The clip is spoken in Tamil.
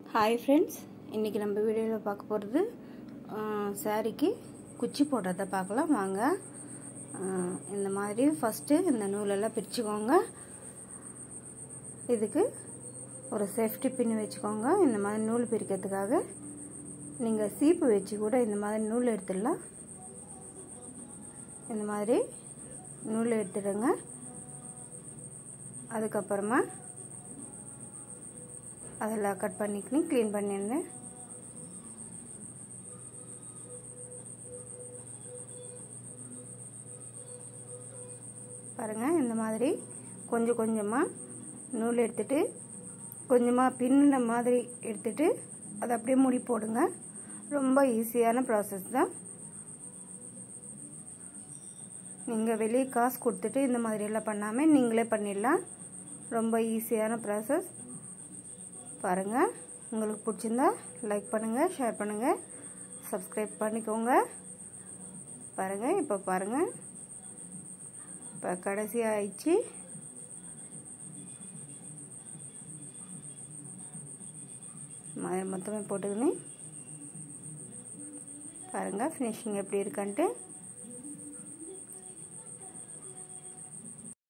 ஹாய் ஃப்ரெண்ட்ஸ் இன்றைக்கி நம்ம வீடியோவில் பார்க்க போகிறது சாரிக்கு குச்சி போடுறத பார்க்கலாம் வாங்க ஆஹ் இந்த மாதிரி ஃபஸ்ட்டு இந்த நூலெல்லாம் பிரிச்சுக்கோங்க இதுக்கு ஒரு சேஃப்டி பின் வச்சுக்கோங்க இந்த மாதிரி நூல் பிரிக்கிறதுக்காக நீங்கள் சீப்பு வச்சு கூட இந்த மாதிரி நூல் எடுத்துடலாம் இந்த மாதிரி நூல் எடுத்துடுங்க அதுக்கப்புறமா அதெல்லாம் கட் பண்ணிக்கினு க்ளீன் பண்ணியிருந்தேன் பாருங்கள் இந்த மாதிரி கொஞ்சம் கொஞ்சமாக நூல் எடுத்துட்டு கொஞ்சமாக பின்னுன மாதிரி எடுத்துட்டு அதை அப்படியே முடி போடுங்க ரொம்ப ஈஸியான ப்ராசஸ் தான் நீங்கள் வெளியே காசு கொடுத்துட்டு இந்த மாதிரியெல்லாம் பண்ணாமல் நீங்களே பண்ணிடலாம் ரொம்ப ஈஸியான ப்ராசஸ் பாருங்கள் உங்களுக்கு பிடிச்சிருந்தா லைக் பண்ணுங்கள் ஷேர் பண்ணுங்கள் சப்ஸ்கிரைப் பண்ணிக்கோங்க பாருங்கள் இப்போ பாருங்கள் இப்போ கடைசி ஆயிடுச்சு மாதிரி மொத்தமே போட்டுக்கினேன் பாருங்கள் ஃபினிஷிங் எப்படி இருக்கான்ட்டு